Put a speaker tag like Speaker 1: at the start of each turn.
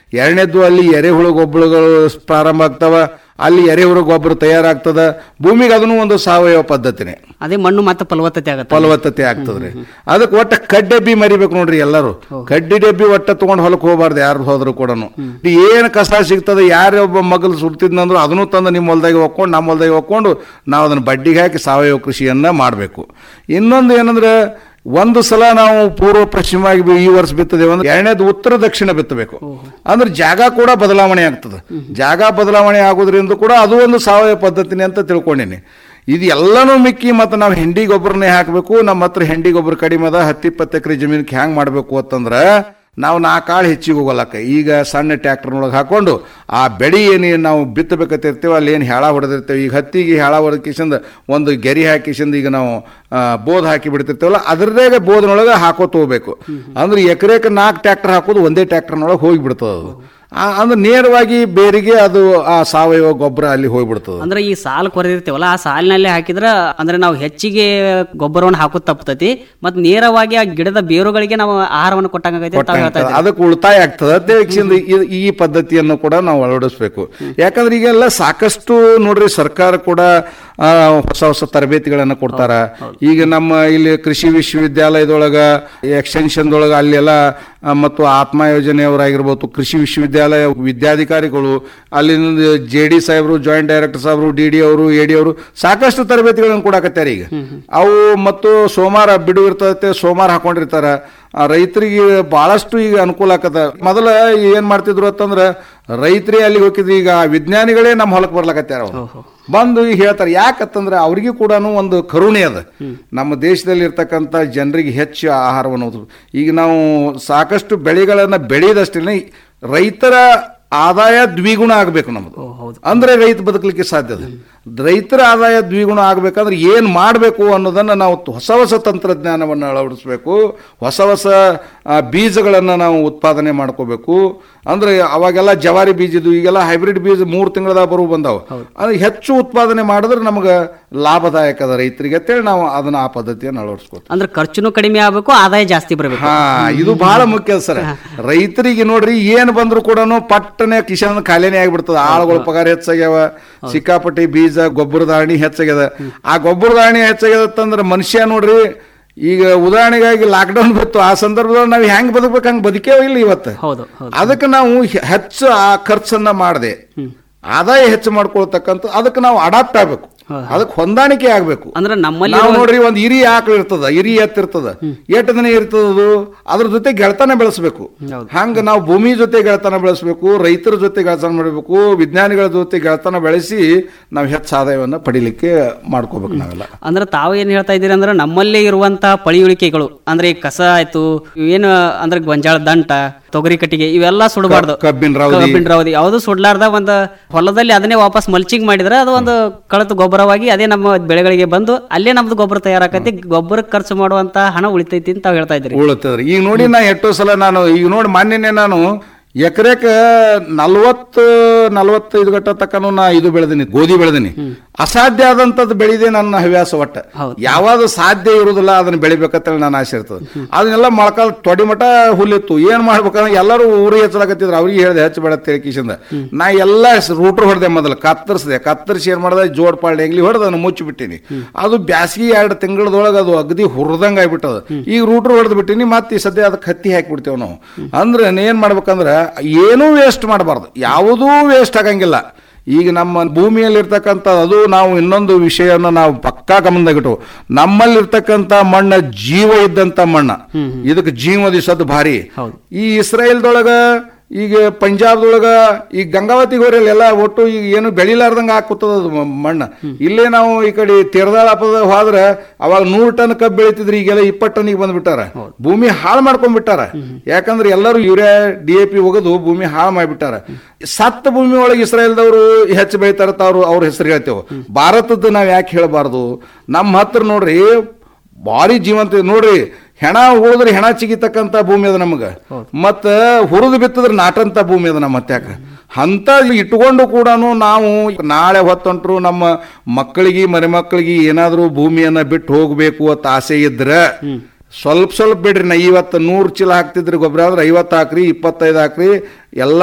Speaker 1: ಎರಡನೇದ್ದು ಅಲ್ಲಿ ಎರೆಹುಳು ಗೊಬ್ಬರಗಳು ಪ್ರಾರಂಭ ಆಗ್ತಾವ ಅಲ್ಲಿ ಎರೆಹುಳು ಗೊಬ್ಬರ ತಯಾರಾಗ್ತದ ಭೂಮಿಗೆ ಅದನ್ನು ಒಂದು ಸಾವಯವ ಪದ್ಧತಿನೇ
Speaker 2: ಅದೇ ಮಣ್ಣು ಮತ್ತೆ ಫಲವತ್ತತೆ ಆಗತ್ತೆ
Speaker 1: ಫಲವತ್ತತೆ ಆಗ್ತದ್ರಿ ಅದಕ್ಕೆ ಒಟ್ಟ ಕಡ್ಡಿ ಡಬ್ಬಿ ಮರಿಬೇಕು ನೋಡ್ರಿ ಎಲ್ಲರೂ ಕಡ್ಡಿ ಡಬ್ಬಿ ಒಟ್ಟ ತಗೊಂಡ್ ಹೊಲಕ್ಕೆ ಹೋಗ್ಬಾರ್ದು ಯಾರು ಹೋದ್ರು ಕೂಡ ಏನ್ ಕಸ ಸಿಗ್ತದೆ ಯಾರೇ ಒಬ್ಬ ಮಗಲು ಸುಡ್ತಿದ್ನಂದ್ರು ಅದನ್ನು ತಂದು ನಿಮ್ಮ ಹೊಲ್ದಾಗೆ ಒಕ್ಕೊಂಡು ನಮ್ಮ ಹೊಲ್ದಾಗೆ ಒಕ್ಕೊಂಡು ನಾವು ಅದನ್ನ ಬಡ್ಡಿಗೆ ಹಾಕಿ ಸಾವಯವ ಕೃಷಿಯನ್ನ ಮಾಡಬೇಕು ಇನ್ನೊಂದು ಏನಂದ್ರೆ ಒಂದು ಸಲ ನಾವು ಪೂರ್ವ ಪಶ್ಚಿಮವಾಗಿ ಬಿ- ಈ ವರ್ಷ ಬಿತ್ತದೇವೆ ಅಂದ್ರೆ ಎರಡನೇದು ಉತ್ತರ ದಕ್ಷಿಣ ಬಿತ್ತಬೇಕು ಅಂದ್ರೆ ಜಾಗ ಕೂಡ ಬದಲಾವಣೆ ಆಗ್ತದೆ ಜಾಗ ಬದಲಾವಣೆ ಆಗೋದ್ರಿಂದ ಕೂಡ ಅದು ಒಂದು ಸಾವಯವ ಪದ್ಧತಿನೇ ಅಂತ ತಿಳ್ಕೊಂಡಿನಿ ಇದು ಎಲ್ಲನೂ ಮಿಕ್ಕಿ ಮತ್ತು ನಾವು ಹೆಂಡಿ ಗೊಬ್ಬರನೇ ಹಾಕಬೇಕು ನಮ್ಮ ಹತ್ರ ಹೆಂಡಿ ಗೊಬ್ಬರ ಕಡಿಮೆ ಅದ ಹತ್ತಿ ಇಪ್ಪತ್ತು ಎಕರೆ ಜಮೀನಿಗೆ ಹ್ಯಾಂಗ್ ಮಾಡಬೇಕು ಅಂತಂದ್ರೆ ನಾವು ನಾಲ್ಕು ಕಾಳು ಹೆಚ್ಚಿಗೆ ಹೋಗಲಕ್ಕ ಈಗ ಸಣ್ಣ ಟ್ಯಾಕ್ಟರ್ನೊಳಗೆ ಹಾಕೊಂಡು ಆ ಬೆಳೆ ಏನು ನಾವು ಬಿತ್ತಬೇಕಂತಿರ್ತೀವಿ ಅಲ್ಲಿ ಏನು ಹೆಳ ಹೊಡೆದಿರ್ತೇವೆ ಈಗ ಹತ್ತಿಗೆ ಹೆಳ ಹೊಡೆದ ಕಿಶಂದ ಒಂದು ಗೆರಿ ಹಾಕಿಸಿಂದ ಈಗ ನಾವು ಆ, ಬೋದ್ ಹಾಕಿ ಬಿಡ್ತಿರ್ತೀವಲ್ಲ ಅದ್ರದಾಗ ಬೋದ್ನೊಳಗೆ ಹಾಕೋತ ಹೋಗ್ಬೇಕು ಅಂದ್ರೆ ಎಕರೆಗೆ ನಾಲ್ಕು ಟ್ಯಾಕ್ಟರ್ ಹಾಕೋದು ಒಂದೇ ಟ್ಯಾಕ್ಟರ್ನೊಳಗೆ ಹೋಗಿಬಿಡ್ತದೆ ಅದು ಆ- ಅಂದ್ರೆ ನೇರವಾಗಿ ಬೇರಿಗೆ ಅದು ಆ ಸಾವಯವ ಗೊಬ್ಬರ ಅಲ್ಲಿ ಹೋಗ್ಬಿಡ್ತದೆ
Speaker 2: ಅಂದ್ರೆ ಈ ಸಾಲು ಕೊರೆದಿರ್ತೀವಲ್ಲ ಆ ಸಾಲಿನಲ್ಲಿ ಹಾಕಿದ್ರ ಅಂದ್ರೆ ನಾವು ಹೆಚ್ಚಿಗೆ ಗೊಬ್ಬರವನ್ನು ಹಾಕೋದ್ ತಪ್ಪತೈತಿ ಮತ್ ನೇರವಾಗಿ ಆ ಗಿಡದ ಬೇರುಗಳಿಗೆ ನಾವು ಆಹಾರವನ್ನು ಕೊಟ್ಟಂಗಾಗೈತಿ ಅಂತ ತಾವ್ ಹೇಳ್ತಾ ಇದ್ದೀರಿ.
Speaker 1: ಅದಕ್ಕೆ ಉಳಿತಾಯ ಆಗ್ತದೆ ಅಂತ ಯೋಚಿಸಿಂದ ಈ- ಈ ಪದ್ಧತಿಯನ್ನು ಕೂಡ ನಾವು ಅಳವಡಿಸ್ಬೇಕು ಯಾಕಂದ್ರೆ ಈಗೆಲ್ಲ ಸಾಕಷ್ಟು ನೋಡ್ರಿ ಸರ್ಕಾರ ಕೂಡ ಆ, ಹೊಸ ಹೊಸ ತರಬೇತಿಗಳನ್ನ ಕೊಡ್ತಾರ ಈಗ ನಮ್ಮ ಇಲ್ಲಿ ಕೃಷಿ ವಿಶ್ವವಿದ್ಯಾಲಯದೊಳಗ ಎಕ್ಸ್ಟೆನ್ಷನ್ದೊಳಗ ಅಲ್ಲೆಲ್ಲ ಆ, ಮತ್ತು ಆತ್ಮ ಯೋಜನೆಯವರಾಗಿರ್ಬೋದು ಕೃಷಿ ವಿಶ್ವವಿದ್ಯಾಲಯ ವಿದ್ಯಾಧಿಕಾರಿಗಳು ಅಲ್ಲಿಂದ ಜೆ ಡಿ ಸಾಹೇಬರು ಜಾಯಿಂಟ್ ಡೈರೆಕ್ಟರ್ ಸಾಹೇಬರು ಡಿ ಡಿ ಅವರು ಎ ಡಿ ಅವರು ಸಾಕಷ್ಟು ತರಬೇತಿಗಳನ್ನು ಕೊಡಾಕತ್ತಾರೆ ಈಗ ಅವು ಮತ್ತು ಸೋಮವಾರ ಬಿಡುವು ಇರ್ತದೆ ಸೋಮವಾರ ಹಾಕೊಂಡಿರ್ತಾರ ಆ ರೈತರಿಗೆ ಬಹಳಷ್ಟು ಈಗ ಅನುಕೂಲ ಆಕದ ಮೊದಲ ಏನ್ ಮಾಡ್ತಿದ್ರು ಅಂತಂದ್ರ ರೈತರೇ ಅಲ್ಲಿ ಹೋಗಿದ್ರು ಈಗ ವಿಜ್ಞಾನಿಗಳೇ ನಮ್ಮ ಹೊಲಕ್ಕೆ ಬರ್ಲಕತ್ಯಾರ ಅವ್ರು ಬಂದು ಈಗ ಹೇಳ್ತಾರೆ ಯಾಕಂತಂದ್ರೆ ಅವ್ರಿಗೂ ಕೂಡ ಒಂದು ಕರುಣೆ ಅದ ನಮ್ಮ ದೇಶದಲ್ಲಿ ಇರ್ತಕ್ಕಂಥ ಜನರಿಗೆ ಹೆಚ್ಚು ಆಹಾರವನ್ನು ಒದಗಿಸು- ಈಗ ನಾವು ಸಾಕಷ್ಟು ಬೆಳೆಗಳನ್ನ ಬೆಳೆಯದಷ್ಟೇ ರೈತರ ಆದಾಯ ದ್ವಿಗುಣ ಆಗಬೇಕು ನಮ್ಮದು ಅಂದ್ರೆ ರೈತ ಬದುಕಲಿಕ್ಕೆ ಸಾಧ್ಯ ಅದ ರೈತರ ಆದಾಯ ದ್ವಿಗುಣ ಆಗ್ಬೇಕಂದ್ರೆ ಏನ್ ಮಾಡಬೇಕು ಅನ್ನೋದನ್ನ ನಾವು ಹೊಸ ಹೊಸ ತಂತ್ರಜ್ಞಾನವನ್ನು ಅಳವಡಿಸ್ಬೇಕು ಹೊಸ ಹೊಸ ಆ, ಬೀಜಗಳನ್ನ ನಾವು ಉತ್ಪಾದನೆ ಮಾಡ್ಕೋಬೇಕು ಅಂದ್ರೆ ಅವಾಗೆಲ್ಲ ಜವಾರಿ ಬೀಜದು ಈಗೆಲ್ಲ ಹೈಬ್ರಿಡ್ ಬೀಜ ಮೂರು ತಿಂಗಳದಾಗ ಬರುವ ಬಂದಾವ ಅಂದ್ರೆ ಹೆಚ್ಚು ಉತ್ಪಾದನೆ ಮಾಡಿದ್ರೆ ನಮಗೆ ಲಾಭದಾಯಕ ಅದ ರೈತರಿಗೆ ಅಂತೇಳಿ ನಾವು ಅದನ್ನ ಆ ಪದ್ಧತಿಯನ್ನು ಅಳವಡಿಸ್ಕೋತೀವಿ
Speaker 2: ಅಂದ್ರೆ ಖರ್ಚುನು ಕಡಿಮೆ ಆಗ್ಬೇಕು ಆದಾಯ ಜಾಸ್ತಿ ಬರಬೇಕು
Speaker 1: ಹಾ ಇದು ಬಹಳ ಮುಖ್ಯ ಸರ್ ರೈತರಿಗೆ ನೋಡ್ರಿ ಏನ್ ಬಂದ್ರು ಕೂಡ ಪಟ್ಟನೆ ಕಿಶನ್ ಖಾಲಿನೇ ಆಗ್ಬಿಡ್ತದ ಆಳುಗಳ ಪಗಾರ ಹೆಚ್ಚಾಗ್ಯಾವ ಸಿಕ್ಕಾಪಟ್ಟಿ ಬೀಜ ಗೊಬ್ಬರದ ಹಣಿ ಹೆಚ್ಚಾಗ್ಯದ ಆ ಗೊಬ್ಬರದ ಹಣಿ ಹೆಚ್ಚಾಗ್ಯದ ಅಂತಂದ್ರೆ ಮನುಷ್ಯ ನೋಡ್ರಿ ಈಗ ಉದಾಹರಣೆಗಾಗಿ ಲಾಕ್ಡೌನ್ ಬಂತು ಆ ಸಂದರ್ಭದಲ್ಲಿ ನಾವು ಹೆಂಗ್ ಬದುಕ್ಬೇಕು ಹಂಗ್ ಬದುಕೇವ ಇಲ್ಲ ಇವತ್ತು
Speaker 2: ಹೌದು ಹೌದು
Speaker 1: ಅದಕ್ಕೆ ನಾವು ಹೆ- ಹೆಚ್ಚು ಆ ಖರ್ಚನ್ನ ಮಾಡದೆ ಆದಾಯ ಹೆಚ್ಚು ಮಾಡ್ಕೊಳ್ತಕ್ಕಂಥ ಅದಕ್ಕೆ ನಾವು ಅಡಾಪ್ಟ್ ಆಗ್ಬೇಕು ಅದಕ್ಕೆ ಹೊಂದಾಣಿಕೆ ಆಗ್ಬೇಕು
Speaker 2: ಅಂದ್ರೆ ನಮ್ಮಲ್ಲಿ
Speaker 1: ನಾವು ನೋಡ್ರಿ ಒಂದು ಹಿರಿ ಆಕಳು ಇರ್ತದ ಹಿರಿ ಎತ್ತಿರ್ತದ ಎಷ್ಟು ದಿನ ಇರ್ತದದು ಅದ್ರ ಜೊತೆ ಗೆಳತನ ಬೆಳೆಸಬೇಕು ಹಂಗ ನಾವು ಭೂಮಿ ಜೊತೆ ಗೆಳತನ ಬೆಳೆಸಬೇಕು ರೈತರ ಜೊತೆ ಗೆಳತನ ಮಾಡಬೇಕು ವಿಜ್ಞಾನಿಗಳ ಜೊತೆ ಗೆಳತನ ಬೆಳೆಸಿ ನಾವು ಹೆಚ್ಚು ಆದಾಯವನ್ನ ಪಡಿಲಿಕ್ಕೆ ಮಾಡ್ಕೋಬೇಕು ನಾವೆಲ್ಲ
Speaker 2: ಅಂದ್ರೆ ತಾವು ಏನ್ ಹೇಳ್ತಾ ಇದ್ದೀರಿ ಅಂದ್ರೆ ನಮ್ಮಲ್ಲೇ ಇರುವಂತಹ ಪಳಿಯುಳಿಕೆಗಳು ಅಂದ್ರೆ ಈ ಕಸ ಆಯ್ತು ಏನು ಅಂದ್ರೆ ಗೊಂಜಾಳ ದಂಟ ತೊಗರಿ ಕಟ್ಟಿಗೆ ಇವೆಲ್ಲ ಸುಡಬಾರ್ದು
Speaker 1: ಕಬ್ಬಿನ ರವದಿ.
Speaker 2: ಕಬ್ಬಿನ ರವದಿ ಯಾವುದು ಸುಡ್ಲಾರ್ದ ಒಂದು ಹೊಲದಲ್ಲಿ ಅದನ್ನೇ ವಾಪಸ್ ಮಲ್ಚಿಂಗ್ ಮಾಡಿದ್ರೆ ಅದು ಒಂದು ಕಳತು ಗೊಬ್ಬರವಾಗಿ ಅದೇ ನಮ್ಮ ಬೆಳೆಗಳಿಗೆ ಬಂದು ಅಲ್ಲೇ ನಮ್ದು ಗೊಬ್ಬರ ತಯಾರಾಕತಿ ಗೊಬ್ಬರಕ್ಕೆ ಖರ್ಚು ಮಾಡುವಂತ ಹಣ ಉಳಿತೈತಿ ಅಂತ ತಾವು ಹೇಳ್ತಾ ಇದ್ದೀರಿ
Speaker 1: ಉಳುತ್ತದ್ರಿ ಈಗ ನೋಡಿ ನಾ ಎಷ್ಟೋ ಸಲ ನಾನು ಈಗ ನೋಡಿ ಮೊನ್ನೆನೆ ನಾನು ಎಕರೆಕ ನಲ್ವತ್ತು ನಲ್ವತ್ತೈದು ಗಂಟೆ ತಕ್ಕನು ನಾ ಇದು ಬೆಳೆದಿನಿ ಗೋಧಿ ಬೆಳೆದಿನಿ ಅಸಾಧ್ಯ ಆದಂತದ್ದು ಬೆಳೆದೆ ನನ್ನ ಹವ್ಯಾಸ ಒಟ್ಟ ಯಾವಾಗ ಸಾಧ್ಯ ಇರುವುದಿಲ್ಲ ಅದನ್ನ ಬೆಳಿಬೇಕಂತೇಳಿ ನಾನು ಆಸೆ ಇರ್ತದೆ ಅದನ್ನೆಲ್ಲ ಮೊಳಕಾಲ್ ತೊಡಿ ಮಟ ಹುಲ್ಲಿತ್ತು ಏನ್ ಮಾಡ್ಬೇಕಂದ್ರೆ ಎಲ್ಲರೂ ಊರಿಗೆ ಹೆಚ್ಚಲಾಕತ್ತಿದ್ರು ಅವ್ರಿಗೆ ಹೇಳಿದೆ ಹೆಚ್ಚು ಬೇಡ ತಿಳ್ಕಿಸಿಂದ ನಾ ಎಲ್ಲ ರೂಟ್ರ್ ಹೊಡೆದೆ ಮೊದಲು ಕತ್ತರಿಸಿದೆ ಕತ್ತರಿಸಿ ಏನ್ ಮಾಡಿದೆ ಜೋಡ್ ಪಾಳ್ ನೆಗ್ಲಿ ಹೊಡೆದು ಅದನ್ನ ಮುಚ್ಚಿಬಿಟ್ಟಿನಿ ಅದು ಬ್ಯಾಸಗಿ ಎರಡು ತಿಂಗಳದೊಳಗೆ ಅದು ಅಗದಿ ಹುರಿದಂಗ ಆಗ್ಬಿಟ್ಟದ ಈಗ ರೂಟ್ರ್ ಹೊಡೆದು ಬಿಟ್ಟಿನಿ ಮತ್ತೆ ಈ ಸದ್ಯ ಅದಕ್ಕೆ ಹತ್ತಿ ಹಾಕಿಬಿಡ್ತೇವೆ ನಾವು ಅಂದ್ರೆ ಏನ್ ಮಾಡ್ಬೇಕಂದ್ರೆ ಏನೂ ವೇಸ್ಟ್ ಮಾಡಬಾರ್ದು ಯಾವುದೂ ವೇಸ್ಟ್ ಆಗಂಗಿಲ್ಲ ಈಗ ನಮ್ಮ ಭೂಮಿಯಲ್ಲಿ ಇರ್ತಕ್ಕಂಥ ಅದು ನಾವು ಇನ್ನೊಂದು ವಿಷಯವನ್ನು ನಾವು ಪಕ್ಕಾ ಗಮನದಾಗಿಟ್ಟು ನಮ್ಮಲ್ಲಿರ್ತಕ್ಕಂಥ ಮಣ್ಣ ಜೀವ ಇದ್ದಂತ ಮಣ್ಣ ಇದಕ್ಕೆ ಜೀವದಿಸೋದು ಭಾರಿ ಈ ಇಸ್ರಾಯೇಲ್ದೊಳಗ ಈಗ ಪಂಜಾಬ್ದೊಳಗ ಈ ಗಂಗಾವತಿ ಹೋರಲ್ಲಿ ಎಲ್ಲ ಒಟ್ಟು ಈಗ ಏನು ಬೆಳಿಲಾರ್ದಂಗ ಹಾಕುತ್ತದ ಅದು ಮ- ಮಣ್ಣ ಇಲ್ಲೇ ನಾವು ಈ ಕಡೆ ತೆರದಾಳ ಹಬ್ಬದ ಹೋದ್ರೆ ಅವಾಗ ನೂರು ಟನ್ ಕಬ್ಬು ಬೆಳಿತಿದ್ರಿ ಈಗೆಲ್ಲ ಇಪ್ಪತ್ತು ಟನ್ನಿಗೆ ಬಂದ್ಬಿಟ್ಟಾರ ಭೂಮಿ ಹಾಳು ಮಾಡ್ಕೊಂಡ್ಬಿಟ್ಟಾರ ಯಾಕಂದ್ರೆ ಎಲ್ಲರೂ ಯೂರಿಯಾ ಡಿ ಎ ಪಿ ಒಗೆದು ಭೂಮಿ ಹಾಳು ಮಾಡಿಬಿಟ್ಟಾರ ಸತ್ತ ಭೂಮಿ ಒಳಗೆ ಇಸ್ರಾಯೇಲ್ದವರು ಹೆಚ್ಚು ಬೆಳಿತಾರ ಅವ್ರು ಅವ್ರ ಹೆಸರು ಹೇಳ್ತೇವೆ ಭಾರತದ ನಾವ್ ಯಾಕೆ ಹೇಳಬಾರ್ದು ನಮ್ಮ ಹತ್ರ ನೋಡ್ರಿ ಭಾರಿ ಜೀವಂತ ನೋಡ್ರಿ ಹೆಣ ಉಳಿದ್ರೆ ಹೆಣ ಚಿಗಿತಕ್ಕಂತ ಭೂಮಿ ಅದ ನಮಗ ಮತ್ತ ಹುರಿದು ಬಿತ್ತದ್ರ ನಾಟಂತ ಭೂಮಿ ಅದ ನಮ್ಮ ಹತ್ಯಾಕ ಅಂತ ಇಟ್ಕೊಂಡು ಕೂಡ ನಾವು ನಾಳೆ ಹೊತ್ತೊಂಟ್ರು ನಮ್ಮ ಮಕ್ಕಳಿಗೆ ಮರಿಮಕ್ಕಳಿಗೆ ಏನಾದ್ರೂ ಭೂಮಿಯನ್ನ ಬಿಟ್ಟು ಹೋಗ್ಬೇಕು ಅಂತ ಆಸೆ ಇದ್ರ ಸ್ವಲ್ಪ ಸ್ವಲ್ಪ ಬಿಡ್ರಿ ನಾ ಇವತ್ತು ನೂರು ಚೀಲ ಹಾಕ್ತಿದ್ರಿ ಗೊಬ್ಬರ ಆದ್ರೆ ಐವತ್ತು ಹಾಕ್ರಿ ಇಪ್ಪತ್ತೈದು ಹಾಕ್ರಿ ಎಲ್ಲ